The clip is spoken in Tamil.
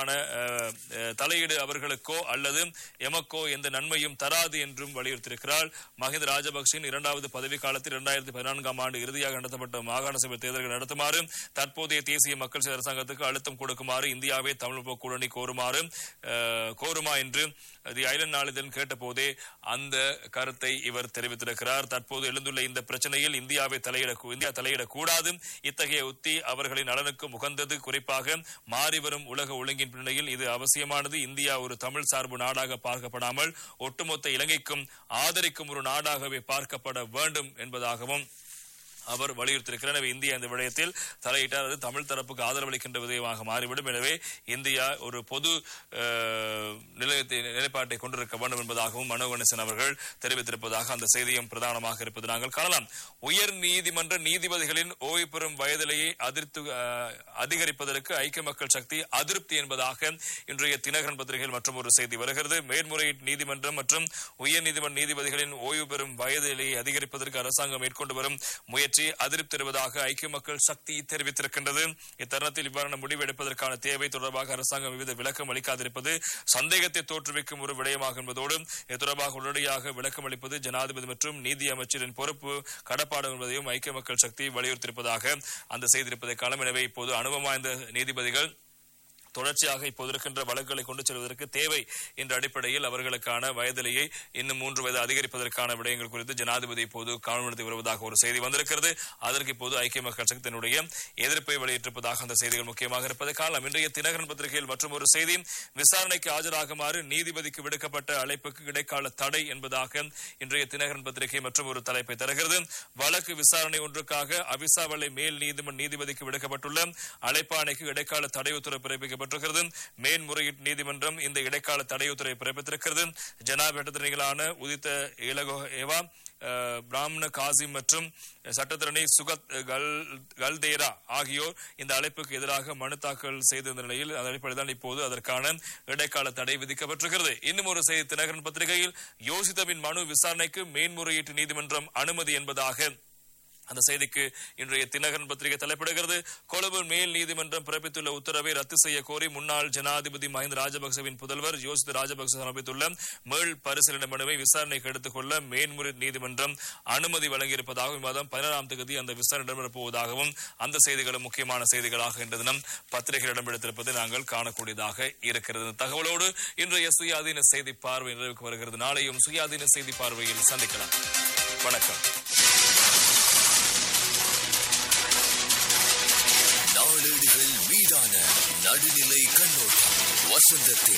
விதமான அஹ், அஹ், தலையீடு அவர்களுக்கோ அல்லது எமக்கோ எந்த நன்மையும் தராது என்றும் வலியுறுத்தியிருக்கிறார் மஹிந்த ராஜபக்சேயின் இரண்டாவது பதவி காலத்தில் இரண்டாயிரத்தி பதினான்காம் ஆண்டு இறுதியாக நடத்தப்பட்ட மாகாண சபை தேர்தல்கள் நடத்துமாறு தற்போதைய தேசிய மக்கள் சேவை அரசாங்கத்துக்கு அழுத்தம் கொடுக்குமாறு இந்தியாவே தமிழ் கூட்டணி கோருமாறு அஹ், கோருமா என்று தி ஐலண்ட் நாளிதழ் கேட்டபோதே அந்த கருத்தை இவர் தெரிவித்திருக்கிறார் தற்போது எழுந்துள்ள இந்த பிரச்சனையில் இந்தியாவை தலையிட இந்தியா தலையிடக்கூடாது இத்தகைய உத்தி அவர்களின் நலனுக்கு உகந்தது குறிப்பாக மாறிவரும் உலக ஒழுங்கின் பின்னணியில் இது அவசியமானது இந்தியா ஒரு தமிழ் சார்பு நாடாக பார்க்கப்படாமல் ஒட்டுமொத்த இலங்கைக்கும் ஆதரிக்கும் ஒரு நாடாகவே பார்க்கப்பட வேண்டும் என்பதாகவும் அவர் வலியுறுத்தியிருக்கிறார் எனவே இந்தியா இந்த விடயத்தில் தலையிட்டால் அது தமிழ் தரப்புக்கு ஆதரவளிக்கின்ற விதயமாக மாறிவிடும் எனவே இந்தியா ஒரு பொது அஹ், நிலையத்தை நிலைப்பாட்டை கொண்டிருக்க வேண்டும் என்பதாகவும் மனோ கணேசன் அவர்கள் தெரிவித்திருப்பதாக அந்த செய்தியும் பிரதானமாக இருப்பது நாங்கள் காணலாம் உயர் நீதிமன்ற நீதிபதிகளின் ஓய்வு பெறும் வயதிலேயே அதிர்த்து அஹ், அதிகரிப்பதற்கு ஐக்கிய மக்கள் சக்தி அதிருப்தி என்பதாக இன்றைய தினகரன் பத்திரிகையில் மற்றும் ஒரு செய்தி வருகிறது மேல்முறையீட்டு நீதிமன்றம் மற்றும் உயர் நீதிமன்ற நீதிபதிகளின் ஓய்வு பெறும் வயதிலேயே அதிகரிப்பதற்கு அரசாங்கம் மேற்கொண்டு வரும் முயற்சி அதிருப்தி தருவதாக ஐக்கிய மக்கள் சக்தி தெரிவித்திருக்கின்றது இத்தருணத்தில் இவ்வாறான முடிவு எடுப்பதற்கான தேவை தொடர்பாக அரசாங்கம் விவித விளக்கம் அளிக்காதிருப்பது சந்தேகத்தை தோற்றுவிக்கும் ஒரு விடயமாகும் என்பதோடு இது தொடர்பாக உடனடியாக விளக்கம் அளிப்பது ஜனாதிபதி மற்றும் நீதி அமைச்சரின் பொறுப்பு கடப்பாடு என்பதையும் ஐக்கிய மக்கள் சக்தி வலியுறுத்தியிருப்பதாக அந்த செய்தி இருப்பதை காலம் எனவே இப்போது அனுபவம் வாய்ந்த நீதிபதிகள் தொடர்ச்சியாக இப்போது இருக்கின்ற வழக்குகளை கொண்டு செல்வதற்கு தேவை என்ற அடிப்படையில் அவர்களுக்கான வயதிலேயே இன்னும் மூன்று வயது அதிகரிப்பதற்கான விடயங்கள் குறித்து ஜனாதிபதி இப்போது கவனப்படுத்தி வருவதாக ஒரு செய்தி வந்திருக்கிறது அதற்கு இப்போது ஐக்கிய மக்கள் சக்தி தன்னுடைய எதிர்ப்பை வெளியிட்டிருப்பதாக அந்த செய்திகள் முக்கியமாக இருப்பதை காலம் இன்றைய தினகரன் பத்திரிகையில் மற்றும் ஒரு செய்தி விசாரணைக்கு ஆஜராகுமாறு நீதிபதிக்கு விடுக்கப்பட்ட அழைப்புக்கு இடைக்கால தடை என்பதாக இன்றைய தினகரன் பத்திரிகை மற்றும் ஒரு தலைப்பை தருகிறது வழக்கு விசாரணை ஒன்றுக்காக அவிசாவளை மேல் நீதிமன்ற நீதிபதிக்கு விடுக்கப்பட்டுள்ள அழைப்பாணைக்கு இடைக்கால தடை உத்தரவு பிறப்பிக்கப்பட்டிருக்கிறது மேன்முறையீட்டு நீதிமன்றம் இந்த இடைக்கால தடை உத்தரவை பிறப்பித்திருக்கிறது ஜனாபேட்டத்திரிகளான உதித்த இலகோவா அஹ், பிராமண காசிம் மற்றும் சட்டத்திரணி சுகத் கல்- கல்தேரா ஆகியோர் இந்த அழைப்புக்கு எதிராக மனு தாக்கல் செய்திருந்த நிலையில் அதன் அடிப்படையில் தான் இப்போது அதற்கான இடைக்கால தடை விதிக்கப்பட்டிருக்கிறது இன்னும் ஒரு செய்தி தினகரன் பத்திரிகையில் யோசித்தவின் மனு விசாரணைக்கு மேன்முறையீட்டு நீதிமன்றம் அனுமதி என்பதாக அந்த செய்திக்கு இன்றைய தினகரன் பத்திரிகை தலைப்பிடுகிறது கொழும்பு மேல் நீதிமன்றம் பிறப்பித்துள்ள உத்தரவை ரத்து செய்ய கோரி முன்னாள் ஜனாதிபதி மஹிந்த ராஜபக்சவின் புதல்வர் யோசித் ராஜபக்ச சமர்ப்பித்துள்ள மேல் பரிசீலனை மனுவை விசாரணைக்கு எடுத்துக் கொள்ள மேன்முறை நீதிமன்றம் அனுமதி வழங்கியிருப்பதாகவும் இம்மாதம் பதினேழாம் தேதி அந்த விசாரணை இடம்பெறப் போவதாகவும் அந்த செய்திகளும் முக்கியமான செய்திகளாக இன்று தினம் பத்திரிகையில் இடம்பெடுத்திருப்பதை நாங்கள் காணக்கூடியதாக இருக்கிறது இந்த தகவலோடு இன்றைய சுயாதீன செய்தி பார்வை நிறைவுக்கு வருகிறது நாளையும் சுயாதீன செய்தி பார்வையில் சந்திக்கலாம் வணக்கம் நாளேடுகள் மீதான நடுநிலை கண்ணோட்டம் வசந்தத்தின்